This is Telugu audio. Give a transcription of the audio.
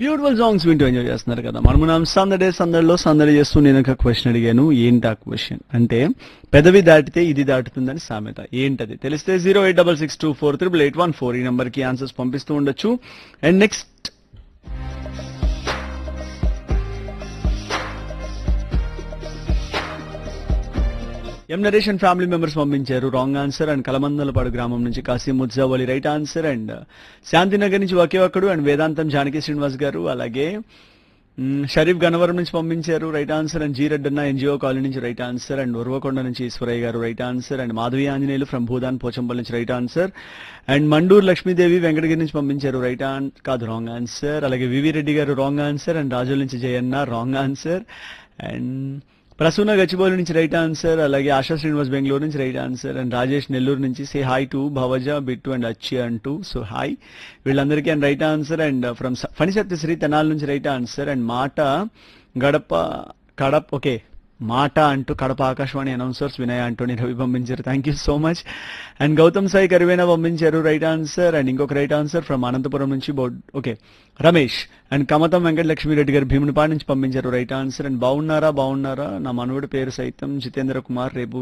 బ్యూటిఫుల్ సాంగ్స్ వింటూ ఎంజాయ్ చేస్తున్నారు కదా మనం మనం సందడే సందడిలో సందడి చేస్తూ నేను ఒక క్వశ్చన్ అడిగాను ఏంటి ఆ క్వశ్చన్ అంటే పెదవి దాటితే ఇది దాటుతుందని సామెత ఏంటది తెలిస్తే zero eight double six two four triple eight one four ఈ నెంబర్ కి ఆన్సర్స్ పంపిస్తూ ఉండొచ్చు అండ్ నెక్స్ట్ ఎం నరేషన్ ఫ్యామిలీ మెంబర్స్ పంపించారు రాంగ్ ఆన్సర్ అండ్ కలమందలపాడు గ్రామం నుంచి Kasim Mujjavali right answer and Shantinagar నుంచి ఒకే ఒక్కడు అండ్ వేదాంతం జానకి శ్రీనివాస్ గారు అలాగే మ్, షరీఫ్ గన్నవరం నుంచి పంపించారు right answer and G Reddanna NGO colony నుంచి రైట్ ఆన్సర్ అండ్ ఉర్వకొండ నుంచి Eswaraiah garu right answer and Madhavi Anjaneyulu from Bhoodan Pochampally నుంచి right answer and Manduru Lakshmidevi Venkatagiri నుంచి పంపించారు రైట్ ఆన్ కాదు రాంగ్ ఆన్సర్ అలాగే VV Reddy garu wrong answer and Rajula నుంచి Jayanna wrong answer and Prasuna Gachibowli నుంచి రైట్ ఆన్సర్ అలాగే ఆశా శ్రీనివాస్ బెంగళూరు నుంచి right answer and Rajesh Nellore నుంచి సే hi to Bhavaja Bittu and Acchi అంటూ సో హాయ్ వీళ్ళందరికీ and right answer and from Phanisatya Sri Tenala నుంచి రైట్ ఆన్సర్ అండ్ మాట గడప కడప ఓకే మాట అంటూ కడప ఆకాశవాణి అనౌన్సర్స్ వినయ అంటోని రవి పంపించారు thank you so much and Gautam Sai Karivena పంపించారు రైట్ ఆన్సర్ అండ్ ఇంకొక రైట్ ఆన్సర్ ఫ్రమ్ అనంతపురం నుంచి బౌడ్ ఓకే రమేష్ అండ్ కమతం వెంకట లక్ష్మీరెడ్డి గారు భీమునిపాడు నుంచి పంపించారు రైట్ ఆన్సర్ అండ్ బాగున్నారా బాగున్నారా నా మనవడి పేరు సైతం జితేంద్ర కుమార్ రేపు